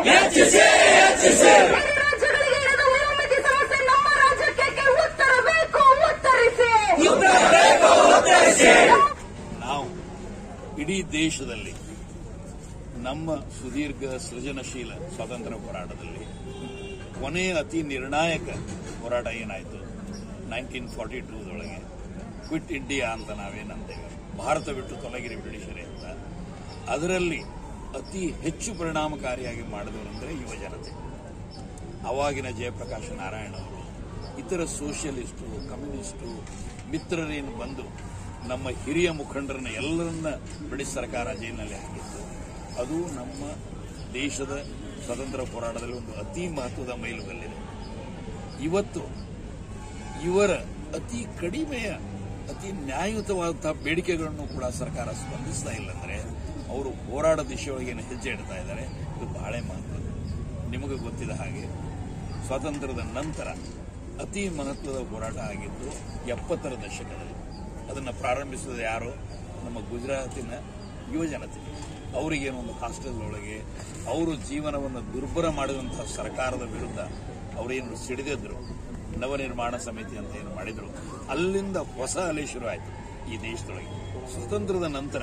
ಬೇರೆ ರಾಜ್ಯಗಳಿಗೆ ಇರದ ವಯೋಮಿತಿ ಸಮಸ್ಯೆ ನಮ್ಮ ರಾಜ್ಯಕ್ಕೆ ಏಕೆ ಉತ್ತರ ಬೇಕು ಉತ್ತರಿಸಿ ನಾವು ಇಡೀ ದೇಶದಲ್ಲಿ ನಮ್ಮ ಸುದೀರ್ಘ ಸೃಜನಶೀಲ ಸ್ವಾತಂತ್ರ್ಯ ಹೋರಾಟದಲ್ಲಿ ಕೊನೆಯ ಅತಿ ನಿರ್ಣಾಯಕ ಹೋರಾಟ ಏನಾಯಿತು ನೈನ್ಟೀನ್ ಫಾರ್ಟಿ ಟೂದೊಳಗೆ ಕ್ವಿಟ್ ಇಂಡಿಯಾ ಅಂತ ನಾವೇನಂತೇವೆ ಭಾರತ ಬಿಟ್ಟು ತೊಲಗಿರಿ ಬ್ರಿಟಿಷರೇ ಅಂತ ಅದರಲ್ಲಿ ಅತಿ ಹೆಚ್ಚು ಪರಿಣಾಮಕಾರಿಯಾಗಿ ಮಾಡಿದವರಂದ್ರೆ ಯುವ ಜನತೆ ಅವಾಗಿನ ಜಯಪ್ರಕಾಶ್ ನಾರಾಯಣ ಅವರು ಇತರ ಸೋಷಿಯಲಿಸ್ಟು ಕಮ್ಯುನಿಸ್ಟು ಮಿತ್ರರೇನು ಬಂದು ನಮ್ಮ ಹಿರಿಯ ಮುಖಂಡರನ್ನ ಎಲ್ಲರನ್ನ ಬ್ರಿಟಿಷ್ ಸರ್ಕಾರ ಜೈಲಿನಲ್ಲಿ ಹಾಕಿತ್ತು ಅದು ನಮ್ಮ ದೇಶದ ಸ್ವತಂತ್ರ ಹೋರಾಟದಲ್ಲಿ ಒಂದು ಅತಿ ಮಹತ್ವದ ಮೈಲುಗಲ್ಲಿದೆ ಇವತ್ತು ಇವರ ಅತಿ ಕಡಿಮೆಯ ಅತಿ ನ್ಯಾಯಯುತವಾದಂತಹ ಬೇಡಿಕೆಗಳನ್ನು ಕೂಡ ಸರ್ಕಾರ ಸ್ಪಂದಿಸ್ತಾ ಇಲ್ಲ ಅಂದ್ರೆ ಅವರು ಹೋರಾಟ ದಿಶೆಯೊಳಗೆ ಏನು ಹೆಜ್ಜೆ ಇಡ್ತಾ ಇದ್ದಾರೆ ಇದು ಬಹಳ ಮಹತ್ವದ ನಿಮಗೆ ಗೊತ್ತಿದ ಹಾಗೆ ಸ್ವಾತಂತ್ರ್ಯದ ನಂತರ ಅತಿ ಮಹತ್ವದ ಹೋರಾಟ ಆಗಿದ್ದು ಎಪ್ಪತ್ತರ ದಶಕದಲ್ಲಿ ಅದನ್ನು ಪ್ರಾರಂಭಿಸಿದ ಯಾರು ನಮ್ಮ ಗುಜರಾತಿನ ಯುವಜನತೆ ಅವರಿಗೇನೋ ಒಂದು ಹಾಸ್ಟೆಲ್ ಒಳಗೆ ಅವರು ಜೀವನವನ್ನು ದುರ್ಬರ ಮಾಡಿದಂತಹ ಸರ್ಕಾರದ ವಿರುದ್ಧ ಅವರೇನು ಸಿಡಿದಿದ್ರು ನವನಿರ್ಮಾಣ ಸಮಿತಿ ಅಂತ ಏನು ಮಾಡಿದ್ರು ಅಲ್ಲಿಂದ ಹೊಸ ಅಲೆ ಶುರು ಆಯಿತು ಈ ದೇಶದೊಳಗೆ ಸ್ವಾತಂತ್ರ್ಯದ ನಂತರ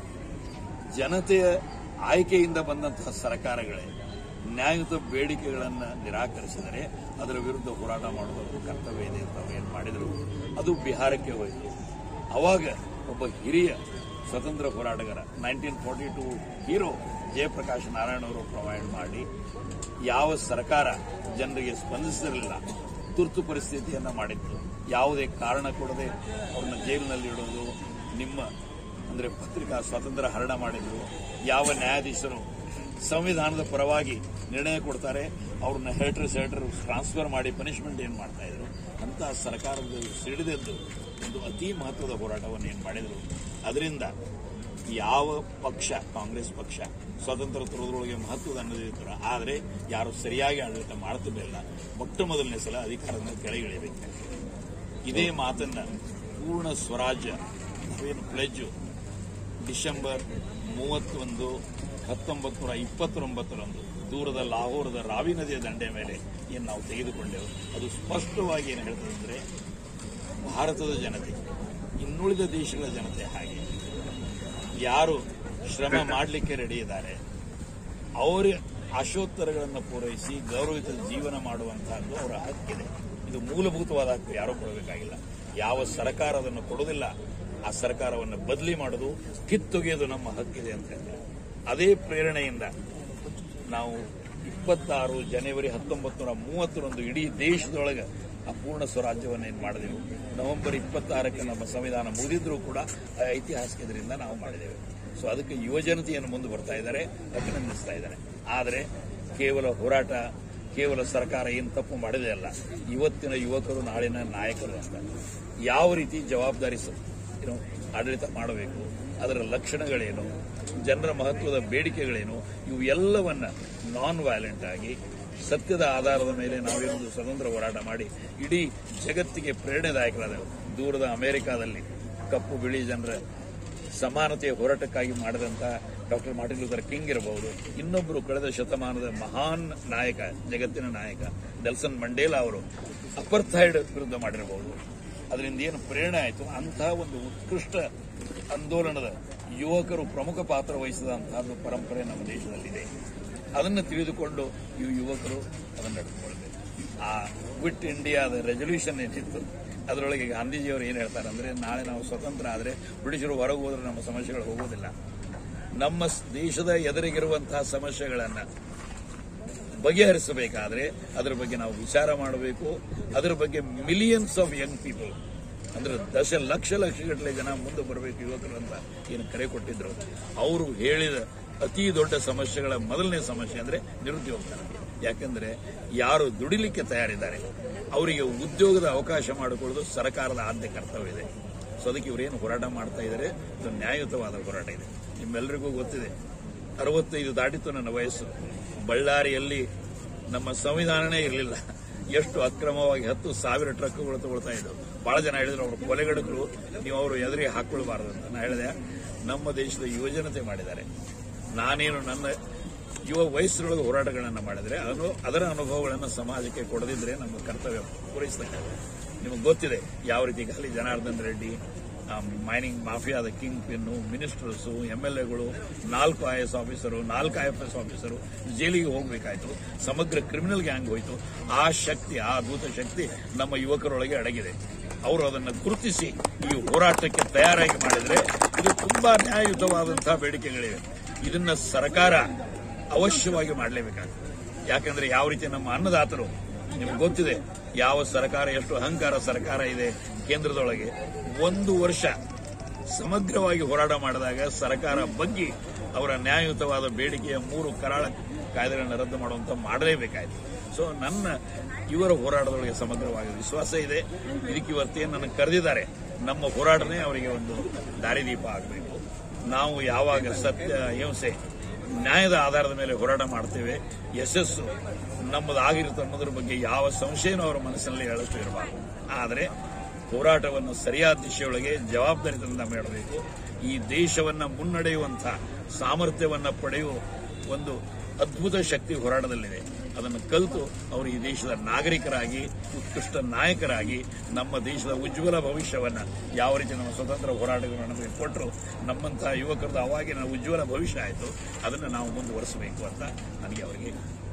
ಜನತೆಯ ಆಯ್ಕೆಯಿಂದ ಬಂದಂತಹ ಸರ್ಕಾರಗಳೇ ನ್ಯಾಯಯುತ ಬೇಡಿಕೆಗಳನ್ನು ನಿರಾಕರಿಸಿದರೆ ಅದರ ವಿರುದ್ಧ ಹೋರಾಟ ಮಾಡುವುದು ಕರ್ತವ್ಯ ಇದೆ ಅಂತ ಏನು ಮಾಡಿದರು ಅದು ಬಿಹಾರಕ್ಕೆ ಹೋಯಿತು ಅವಾಗ ಒಬ್ಬ ಹಿರಿಯ ಸ್ವತಂತ್ರ ಹೋರಾಟಗಾರ nineteen forty two hero Jayaprakash Narayana ಅವರು ಪ್ರೊವೈಡ್ ಮಾಡಿ ಯಾವ ಸರ್ಕಾರ ಜನರಿಗೆ ಸ್ಪಂದಿಸಿರಲಿಲ್ಲ ತುರ್ತು ಪರಿಸ್ಥಿತಿಯನ್ನ ಮಾಡಿತ್ತು ಯಾವುದೇ ಕಾರಣ ಕೊಡದೆ ಅವ್ರನ್ನ ಜೈಲಿನಲ್ಲಿ ಇಡೋದು ನಿಮ್ಮ ಅಂದ್ರೆ ಪತ್ರಿಕಾ ಸ್ವಾತಂತ್ರ್ಯ ಹರಣ ಮಾಡಿದ್ರು ಯಾವ ನ್ಯಾಯಾಧೀಶರು ಸಂವಿಧಾನದ ಪರವಾಗಿ ನಿರ್ಣಯ ಕೊಡ್ತಾರೆ ಅವ್ರನ್ನ ಹೆಲ್ಟರ್ ಸೆಲ್ಟರ್ ಟ್ರಾನ್ಸ್ಫರ್ ಮಾಡಿ ಪನಿಷ್ಮೆಂಟ್ ಏನ್ ಮಾಡ್ತಾ ಇದ್ರು ಅಂತಹ ಸರ್ಕಾರದ ಸಿಡಿದೆದ್ದು ಒಂದು ಅತಿ ಮಹತ್ವದ ಹೋರಾಟವನ್ನು ಏನ್ ಮಾಡಿದ್ರು ಅದರಿಂದ ಯಾವ ಪಕ್ಷ ಕಾಂಗ್ರೆಸ್ ಪಕ್ಷ ಸ್ವಾತಂತ್ರ್ಯ ತರೋದ್ರೊಳಗೆ ಮಹತ್ವದ ಅನ್ನೋದಿರ್ತಾರ ಆದರೆ ಯಾರು ಸರಿಯಾಗಿ ಆಡಳಿತ ಮಾಡ್ತಿರ್ಲಿಲ್ಲ ಮೊಟ್ಟ ಮೊದಲನೇ ಸಲ ಅಧಿಕಾರದಿಂದ ಕೆಳಗಿಳಿಬೇಕು ಇದೇ ಮಾತನ್ನ ಪೂರ್ಣ ಸ್ವರಾಜ್ಯ ನಾವೇನು ಪ್ಲೆಜ್ಜು ಡಿಸೆಂಬರ್ ಮೂವತ್ತೊಂದು ಹತ್ತೊಂಬತ್ತು ನೂರ ಇಪ್ಪತ್ತೊಂಬತ್ತರಂದು ದೂರದ ಲಾಹೋರದ ರಾವಿ ನದಿಯ ದಂಡೆ ಮೇಲೆ ಏನು ನಾವು ತೆಗೆದುಕೊಂಡೆವು ಅದು ಸ್ಪಷ್ಟವಾಗಿ ಏನು ಹೇಳ್ತದೆ ಅಂದರೆ ಭಾರತದ ಜನತೆ ಇನ್ನುಳಿದ ದೇಶಗಳ ಜನತೆ ಹಾಗೆ ಯಾರು ಶ್ರಮ ಮಾಡಲಿಕ್ಕೆ ರೆಡಿ ಇದ್ದಾರೆ ಅವರ ಆಶೋತ್ತರಗಳನ್ನು ಪೂರೈಸಿ ಗೌರವಿತ ಜೀವನ ಮಾಡುವಂತಹದ್ದು ಅವರ ಹಕ್ಕಿದೆ ಇದು ಮೂಲಭೂತವಾದ ಹಕ್ಕು ಯಾರೂ ಕೊಡಬೇಕಾಗಿಲ್ಲ ಯಾವ ಸರ್ಕಾರ ಅದನ್ನು ಕೊಡುವುದಿಲ್ಲ ಆ ಸರ್ಕಾರವನ್ನು ಬದಲಿ ಮಾಡೋದು ಕಿತ್ತೊಗೆಯೋದು ನಮ್ಮ ಹಕ್ಕಿದೆ ಅಂತ ಹೇಳ್ತಾರೆ ಅದೇ ಪ್ರೇರಣೆಯಿಂದ ನಾವು ಇಪ್ಪತ್ತಾರು ಜನವರಿ ಹತ್ತೊಂಬತ್ತು ನೂರ ಮೂವತ್ತರಂದು ಇಡೀ ದೇಶದೊಳಗೆ ಅಪೂರ್ಣ ಸ್ವರಾಜ್ಯವನ್ನು ಏನು ಮಾಡಿದೆವು ನವೆಂಬರ್ ಇಪ್ಪತ್ತಾರಕ್ಕೆ ನಮ್ಮ ಸಂವಿಧಾನ ಮುಗಿದಿದ್ರೂ ಕೂಡ ಆ ಐತಿಹಾಸಿಕದಿಂದ ನಾವು ಮಾಡಿದ್ದೇವೆ ಸೊ ಅದಕ್ಕೆ ಯುವಜನತೆಯನ್ನು ಮುಂದೆ ಬರ್ತಾ ಇದ್ದಾರೆ ಅಭಿನಂದಿಸ್ತಾ ಇದ್ದಾರೆ ಆದರೆ ಕೇವಲ ಹೋರಾಟ ಕೇವಲ ಸರ್ಕಾರ ಏನು ತಪ್ಪು ಮಾಡಿದೆ ಅಲ್ಲ ಇವತ್ತಿನ ಯುವಕರು ನಾಳಿನ ನಾಯಕರು ಅಂತ ಯಾವ ರೀತಿ ಜವಾಬ್ದಾರಿ ಸ- ಏನು ಆಡಳಿತ ಮಾಡಬೇಕು ಅದರ ಲಕ್ಷಣಗಳೇನು ಜನರ ಮಹತ್ವದ ಬೇಡಿಕೆಗಳೇನು ಇವು ಎಲ್ಲವನ್ನ ನಾನ್ ವೈಲೆಂಟ್ ಆಗಿ ಸತ್ಯದ ಆಧಾರದ ಮೇಲೆ ನಾವೇನೊಂದು ಸ್ವತಂತ್ರ ಹೋರಾಟ ಮಾಡಿ ಇಡೀ ಜಗತ್ತಿಗೆ ಪ್ರೇರಣೆದಾಯಕರಾದೆವು ದೂರದ ಅಮೆರಿಕಾದಲ್ಲಿ ಕಪ್ಪು ಬಿಳಿ ಜನರ ಸಮಾನತೆಯ ಹೋರಾಟಕ್ಕಾಗಿ ಮಾಡಿದಂತ ಡಾಕ್ಟರ್ ಮಾರ್ಟಿನ್ ಲೂಥರ್ ಕಿಂಗ್ ಇರಬಹುದು ಇನ್ನೊಬ್ಬರು ಕಳೆದ ಶತಮಾನದ ಮಹಾನ್ ನಾಯಕ ಜಗತ್ತಿನ ನಾಯಕ ನೆಲ್ಸನ್ ಮಂಡೇಲಾ ಅವರು ಅಪರ್ಥೈಡ್ ವಿರುದ್ಧ ಮಾಡಿರಬಹುದು ಅದರಿಂದ ಏನು ಪ್ರೇರಣೆ ಆಯಿತು ಅಂತಹ ಒಂದು ಉತ್ಕೃಷ್ಟ ಆಂದೋಲನದ ಯುವಕರು ಪ್ರಮುಖ ಪಾತ್ರ ವಹಿಸಿದಂತಹ ಒಂದು ಪರಂಪರೆ ನಮ್ಮ ದೇಶದಲ್ಲಿದೆ ಅದನ್ನು ತಿಳಿದುಕೊಂಡು ಈ ಯುವಕರು ಅದನ್ನು ನಡೆದುಕೊಳ್ಬೇಕು ಆ ಕ್ವಿಟ್ ಇಂಡಿಯಾದ ರೆಸಲ್ಯೂಷನ್ ಏನಿತ್ತು ಅದರೊಳಗೆ ಗಾಂಧೀಜಿಯವರು ಏನು ಹೇಳ್ತಾರೆ ಅಂದ್ರೆ ನಾಳೆ ನಾವು ಸ್ವತಂತ್ರ ಆದರೆ ಬ್ರಿಟಿಷರು ಹೊರಗೆ ಹೋದ್ರೆ ನಮ್ಮ ಸಮಸ್ಯೆಗಳು ಹೋಗೋದಿಲ್ಲ ನಮ್ಮ ಸ್- ದೇಶದ ಎದುರಿಗಿರುವಂತಹ ಸಮಸ್ಯೆಗಳನ್ನು ಬಗೆಹರಿಸಬೇಕಾದ್ರೆ ಅದರ ಬಗ್ಗೆ ನಾವು ವಿಚಾರ ಮಾಡಬೇಕು ಅದರ ಬಗ್ಗೆ ಮಿಲಿಯನ್ಸ್ ಆಫ್ ಯಂಗ್ ಪೀಪಲ್ ಅಂದ್ರೆ ದಶ ಲಕ್ಷ ಲಕ್ಷಗಟ್ಟಲೆ ಜನ ಮುಂದೆ ಬರಬೇಕು ಯುವಕರು ಅಂತ ಏನು ಕರೆ ಕೊಟ್ಟಿದ್ರು ಅವರು ಹೇಳಿದ ಅತಿ ದೊಡ್ಡ ಸಮಸ್ಯೆಗಳ ಮೊದಲನೇ ಸಮಸ್ಯೆ ಅಂದ್ರೆ ನಿರುದ್ಯೋಗತನ ಯಾಕಂದ್ರೆ ಯಾರು ದುಡಿಲಿಕ್ಕೆ ತಯಾರಿದ್ದಾರೆ ಅವರಿಗೆ ಉದ್ಯೋಗದ ಅವಕಾಶ ಮಾಡಿಕೊಳ್ಳೋದು ಸರ್ಕಾರದ ಆದ್ಯ ಕರ್ತವ್ಯ ಇದೆ ಸೊ ಅದಕ್ಕೆ ಇವರೇನು ಹೋರಾಟ ಮಾಡ್ತಾ ಇದ್ದಾರೆ ಇದು ನ್ಯಾಯಯುತವಾದ ಹೋರಾಟ ಇದೆ ನಿಮ್ಮೆಲ್ಲರಿಗೂ ಗೊತ್ತಿದೆ ಅರವತ್ತೈದು ದಾಟಿತ್ತು ನನ್ನ ವಯಸ್ಸು ಬಳ್ಳಾರಿಯಲ್ಲಿ ನಮ್ಮ ಸಂವಿಧಾನನೇ ಇರಲಿಲ್ಲ ಎಷ್ಟು ಅಕ್ರಮವಾಗಿ ಹತ್ತು ಸಾವಿರ ಟ್ರಕ್ಗಳು ತಗೊಳ್ತಾ ಇದ್ದವು ಬಹಳ ಜನ ಹೇಳಿದ್ರು ಅವರು ಕೊಲೆಗಡಕರು ನೀವು ಅವರು ಎದುರಿಗೆ ಹಾಕೊಳ್ಬಾರದು ಅಂತ ನಾ ಹೇಳಿದೆ ನಮ್ಮ ದೇಶದ ಯುವಜನತೆ ಮಾಡಿದ್ದಾರೆ ನಾನೇನು ನನ್ನ ಯುವ ವಯಸ್ಸಿನೊಳಗೆ ಹೋರಾಟಗಳನ್ನು ಮಾಡಿದ್ರೆ ಅನು ಅದರ ಅನುಭವಗಳನ್ನು ಸಮಾಜಕ್ಕೆ ಕೊಡದಿದ್ರೆ ನಮ್ಮ ಕರ್ತವ್ಯ ಪೂರೈಸಬೇಕಾಗುತ್ತೆ ನಿಮಗೆ ಗೊತ್ತಿದೆ ಯಾವ ರೀತಿ ಖಾಲಿ ಜನಾರ್ದನ್ ರೆಡ್ಡಿ ಆ, ಮೈನಿಂಗ್ ಮಾಫಿಯಾದ kingpin ministers M L ಎಗಳು ನಾಲ್ಕು ಐ ಎಸ್ ಆಫೀಸರು ನಾಲ್ಕು ಐ ಎಫ್ ಎಸ್ ಆಫೀಸರು ಜೈಲಿಗೆ ಹೋಗಬೇಕಾಯ್ತು ಸಮಗ್ರ ಕ್ರಿಮಿನಲ್ ಗ್ಯಾಂಗ್ ಹೋಯಿತು ಆ ಶಕ್ತಿ ಆ ಅದ್ಭುತ ಶಕ್ತಿ ನಮ್ಮ ಯುವಕರೊಳಗೆ ಅಡಗಿದೆ ಅವರು ಅದನ್ನು ಗುರುತಿಸಿ ಈ ಹೋರಾಟಕ್ಕೆ ತಯಾರಾಗಿ ಮಾಡಿದ್ರೆ ಇದು ತುಂಬಾ ನ್ಯಾಯಯುತವಾದಂತಹ ಬೇಡಿಕೆಗಳಿವೆ ಇದನ್ನ ಸರ್ಕಾರ ಅವಶ್ಯವಾಗಿ ಮಾಡಲೇಬೇಕಾಗ್ತದೆ ಯಾಕಂದ್ರೆ ಯಾವ ರೀತಿ ನಮ್ಮ ಅನ್ನದಾತರು ನಿಮ್ಗೆ ಗೊತ್ತಿದೆ ಯಾವ ಸರ್ಕಾರ ಎಷ್ಟು ಅಹಂಕಾರ ಸರ್ಕಾರ ಇದೆ ಕೇಂದ್ರದೊಳಗೆ ಒಂದು ವರ್ಷ ಸಮಗ್ರವಾಗಿ ಹೋರಾಟ ಮಾಡಿದಾಗ ಸರ್ಕಾರ ಬಗ್ಗಿ ಅವರ ನ್ಯಾಯಯುತವಾದ ಬೇಡಿಕೆಯ ಮೂರು ಕರಾಳ ಕಾಯ್ದೆಗಳನ್ನು ರದ್ದು ಮಾಡುವಂತ ಮಾಡಲೇಬೇಕಾಯ್ತು ಸೊ ನನ್ನ ಇವರ ಹೋರಾಟದೊಳಗೆ ಸಮಗ್ರವಾಗಿ ವಿಶ್ವಾಸ ಇದೆ ಇದಕ್ಕೆ ಇವತ್ತೇನು ನನಗೆ ಕರೆದಿದ್ದಾರೆ ನಮ್ಮ ಹೋರಾಟನೇ ಅವರಿಗೆ ಒಂದು ದಾರಿದೀಪ ಆಗಬೇಕು ನಾವು ಯಾವಾಗ ಸತ್ಯ ಹಿಂಸೆ ನ್ಯಾಯದ ಆಧಾರದ ಮೇಲೆ ಹೋರಾಟ ಮಾಡ್ತೇವೆ ಯಶಸ್ಸು ನಮ್ಮದು ಆಗಿರುತ್ತೆ ಅನ್ನೋದ್ರ ಬಗ್ಗೆ ಯಾವ ಸಂಶಯನೂ ಅವರ ಮನಸ್ಸಿನಲ್ಲಿ ಹೇಳಷ್ಟು ಇರಬಾರದು ಆದರೆ ಹೋರಾಟವನ್ನು ಸರಿಯಾದ ದಿಶೆಯೊಳಗೆ ಜವಾಬ್ದಾರಿತನದಿಂದ ಮಾಡಬೇಕು ಈ ದೇಶವನ್ನ ಮುನ್ನಡೆಯುವಂಥ ಸಾಮರ್ಥ್ಯವನ್ನ ಪಡೆಯುವ ಒಂದು ಅದ್ಭುತ ಶಕ್ತಿ ಹೋರಾಟದಲ್ಲಿದೆ ಅದನ್ನು ಕಲಿತು ಅವರು ಈ ದೇಶದ ನಾಗರಿಕರಾಗಿ ಉತ್ಕೃಷ್ಟ ನಾಯಕರಾಗಿ ನಮ್ಮ ದೇಶದ ಉಜ್ವಲ ಭವಿಷ್ಯವನ್ನ ಯಾವ ರೀತಿ ನಮ್ಮ ಸ್ವತಂತ್ರ ಹೋರಾಟಗಳು ನಮಗೆ ಕೊಟ್ಟರು ನಮ್ಮಂತಹ ಯುವಕರದ್ದು ಅವಾಗಿನ ಉಜ್ವಲ ಭವಿಷ್ಯ ಆಯಿತು ಅದನ್ನು ನಾವು ಮುಂದುವರಿಸಬೇಕು ಅಂತ ನನಗೆ ಅವರಿಗೆ